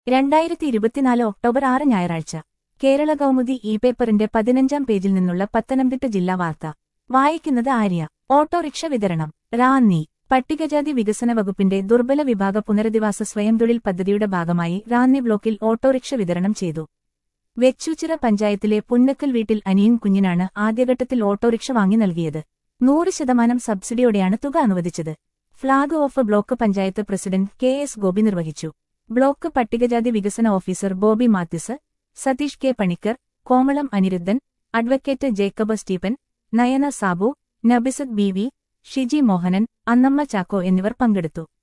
രണ്ടായിരത്തി ഇരുപത്തിനാല് ഒക്ടോബർ ആറ് ഞായറാഴ്ച കേരള കൗമുദി ഇ പേപ്പറിന്റെ പതിനഞ്ചാം പേജിൽ നിന്നുള്ള പത്തനംതിട്ട ജില്ലാ വാർത്ത വായിക്കുന്നത് ആര്യ ഓട്ടോറിക്ഷ വിതരണം റാന്നി പട്ടികജാതി വികസന വകുപ്പിന്റെ ദുർബല വിഭാഗ പുനരധിവാസ സ്വയം തൊഴിൽ പദ്ധതിയുടെ ഭാഗമായി റാന്നി ബ്ലോക്കിൽ ഓട്ടോറിക്ഷ വിതരണം ചെയ്തു വെച്ചൂച്ചിറ പഞ്ചായത്തിലെ പുന്നക്കൽ വീട്ടിൽ അനിയൻ കുഞ്ഞിനാണ് ആദ്യഘട്ടത്തിൽ ഓട്ടോറിക്ഷ വാങ്ങി നൽകിയത് നൂറ് ശതമാനം സബ്സിഡിയോടെയാണ് തുക അനുവദിച്ചത് flag off block panchayat president K S Gopi നിർവഹിച്ചു ബ്ലോക്ക് പട്ടികജാതി വികസന officer Bobby Mathews Satheesh K Panicker Komalam Aniruddhan advocate Jacob Stephen Nayana Sabu Nabeesath B V Shiji Mohanan Annamma Chacko എന്നിവർ പങ്കെടുത്തു